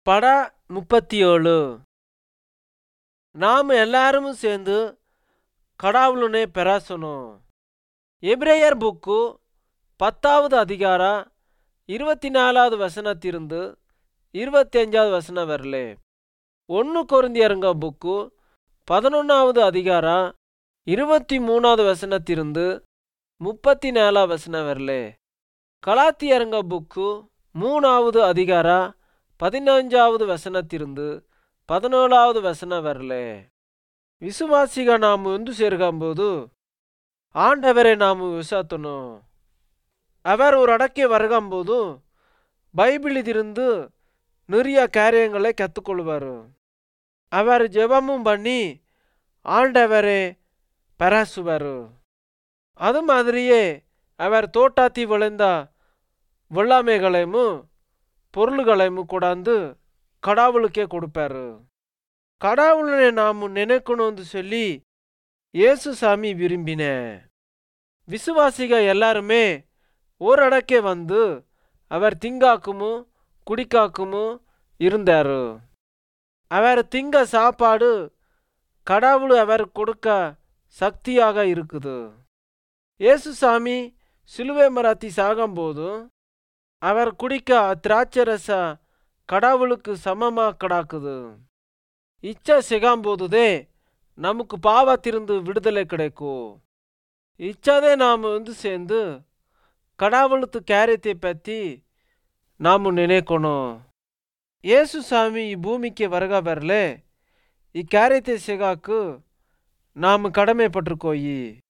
பட முப்பத்தி ஏழு நாம் எல்லாரும் சேர்ந்து கடவுளுனை பெறாசணும் எபிரேயர் புக்கு பத்தாவது அதிகார இருபத்தி நாலாவது வசனத்திலிருந்து இருபத்தி அஞ்சாவது வசனம் வரலே ஒன்று கொரிந்தியருங்க புக்கு பதினொன்றாவது அதிகார இருபத்தி மூணாவது வசனத்திலிருந்து முப்பத்தி நாலாவது வசனம் வரலே கலாத்தியருங்க புக்கு மூணாவது அதிகார பதினஞ்சாவது வசனத்திலிருந்து பதினேழாவது வசனம் வரலே விசுவாசிக நாம் வந்து சேர்க்கும்போது ஆண்டவரை நாம் விசாத்தணும் அவர் ஒரு அடக்கி வருகும்போது பைபிளிலிருந்து நிறைய காரியங்களை கற்றுக்கொள்வார் அவர் ஜெபமும் பண்ணி ஆண்டவரை பெறாசுவார் அது மாதிரியே அவர் தோட்டாத்தி விளைந்த வெள்ளாமைகளையும் பொருள்களையும் கொண்டாந்து கடவுளுக்கே கொடுப்பாரு கடவுளை நாம் நினைக்கணும்னு சொல்லி இயேசு சாமி விரும்பின விசுவாசிக எல்லாருமே ஓரடக்கே வந்து அவர் திங்காக்குமோ குடிக்காக்குமோ இருந்தாரு அவர் திங்க சாப்பாடு கடவுள் அவர் கொடுக்க சக்தியாக இருக்குது இயேசு சாமி சிலுவை மராத்தி சாகும்போது அவர் குடிக்க திராட்சரச கடவுளுக்கு சமமா கிடாக்குது இச்சை சிகாம்போதுதே நமக்கு பாவத்திலிருந்து விடுதலை கிடைக்கும் இச்சாதே நாம் வந்து சேர்ந்து கடவுளுக்கு காரியத்தை பற்றி நாம் நினைக்கணும் இயேசு சாமி பூமிக்கு வருக வரல இக்காரியத்தை சிகாக்கு நாம் கடமைப்பட்டிருக்கோயி